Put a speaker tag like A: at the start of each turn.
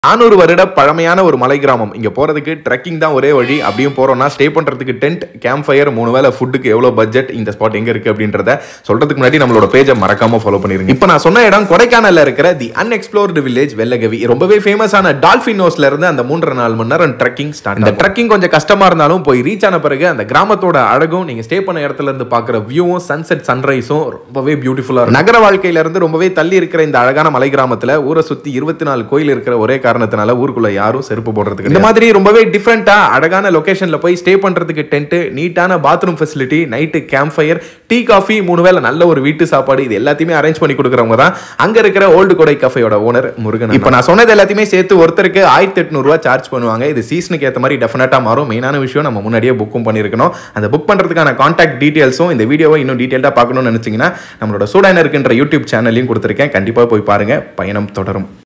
A: நானூறு வருட பழமையான ஒரு மலை கிராமம் இங்க போறதுக்கு ட்ரெக்கிங் தான் ஒரே வழி அப்படியும் போறோம்னா ஸ்டே பண்றதுக்கு டென்ட் கேம்ப் ஃபயர் மூணு வேளை ஃபுட்டுக்கு எவ்வளவு பட்ஜெட் இந்த ஸ்பாட் எங்க இருக்கு அப்படின்றத சொல்றதுக்கு முன்னாடி நம்மளோட பேஜை மறக்காம ஃபாலோ பண்ணிருங்க இப்போ நான் சொன்ன இடம் கொடைக்கானல்ல இருக்கிற தி அன்எக்ஸ்ப்ளோர்டு வில்லேஜ் வெள்ளகவி ரொம்பவே ஃபேமஸான டால்ஃபின் ஹவுஸ்ல இருந்து அந்த மூன்றரை நாலு மணி நேரம் ட்ரெக்கிங் ஸ்டார்ட் இந்த ட்ரெக்கிங் கொஞ்சம் கஷ்டமா இருந்தாலும் போய் ரீச் ஆன பிறகு அந்த கிராமத்தோட அழகும் நீங்க ஸ்டே பண்ண இடத்துல இருந்து பாக்குற வியூவும் சன்செட் சன்ரைஸும் ரொம்பவே பியூட்டிஃபுல்லா இருக்கும் நகர வாழ்க்கையில இருந்து ரொம்பவே தள்ளி இருக்கிற இந்த அழகான மலை கிராமத்துல ஊரை சுத்தி இருபத்தி நாலு கோயில் இருக்கிற ஒரே காரணத்தினால ஊருக்குள்ள யாரும் செருப்பு போடுறதுக்கு இந்த மாதிரி ரொம்பவே டிஃப்ரெண்டா அழகான லொகேஷன்ல போய் ஸ்டே பண்றதுக்கு டென்ட் நீட்டான bathroom facility night campfire tea coffee மூணு வேளை நல்ல ஒரு வீட்டு சாப்பாடு இது எல்லாத்தையுமே அரேஞ்ச் பண்ணி கொடுக்குறவங்க தான் அங்க இருக்கிற ஓல்டு கொடை கஃபையோட ஓனர் முருகன் இப்போ நான் சொன்னது எல்லாத்தையுமே சேர்த்து ஒருத்தருக்கு ஆயிரத்தி எட்நூறுவா சார்ஜ் பண்ணுவாங்க இது சீசனுக்கு ஏற்ற மாதிரி டெஃபினட்டா மாறும் மெயினான விஷயம் நம்ம முன்னாடியே புக்கும் பண்ணியிருக்கணும் அந்த புக் பண்றதுக்கான கான்டாக்ட் டீடைல்ஸும் இந்த வீடியோவை இன்னும் டீட்டெயிலாக பார்க்கணும்னு நினைச்சீங்கன்னா நம்மளோட சூடான இருக்கின்ற யூடியூப் சேனலையும் கொடுத்துருக்கேன் கண்டிப்பாக போய் பாருங்க பயணம் தொடரும்